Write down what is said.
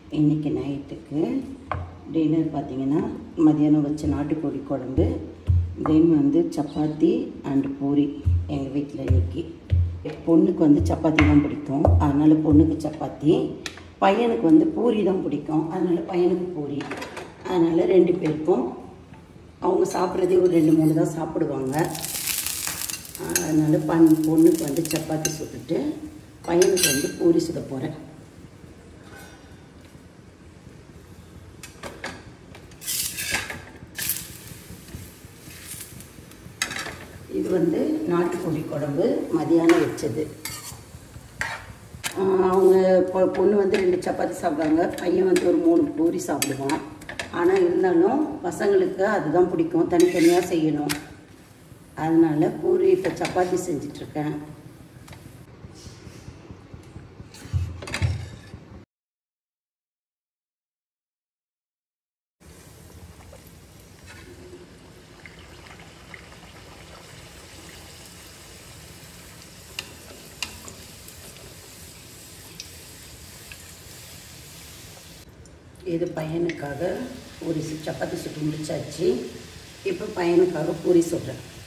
இன்றைக்கி நைட்டுக்கு டின்னர் பார்த்தீங்கன்னா மதியானம் வச்ச நாட்டுக்கோழி குழம்பு தென் வந்து சப்பாத்தி அண்ட் பூரி எங்கள் வீட்டில் இன்னைக்கு பொண்ணுக்கு வந்து சப்பாத்தி தான் பிடிக்கும் அதனால் பொண்ணுக்கு சப்பாத்தி பையனுக்கு வந்து பூரி தான் பிடிக்கும் அதனால் பையனுக்கு பூரி அதனால் ரெண்டு பேருக்கும் அவங்க சாப்பிட்றதே ஒரு ரெண்டு மூணு தான் சாப்பிடுவாங்க அதனால் பண் பொண்ணுக்கு வந்து சப்பாத்தி சுட்டுட்டு பையனுக்கு வந்து பூரி சுட போகிறேன் இது வந்து நாட்டுக்கோழி குழம்பு மதியானம் வச்சது ஆஹ் அவங்க பொ பொண்ணு வந்து ரெண்டு சப்பாத்தி சாப்பிடுவாங்க பையன் வந்து ஒரு மூணு பூரி சாப்பிடுவான் ஆனால் இருந்தாலும் பசங்களுக்கு அதுதான் பிடிக்கும் தனித்தனியாக செய்யணும் அதனால பூரி இப்போ சப்பாத்தி செஞ்சிட்ருக்கேன் இது பையனுக்காக பூரி சு- சப்பாத்தி சுட்டு முடிச்சாச்சு இப்போ பையனுக்காக பூரி சுடுறேன்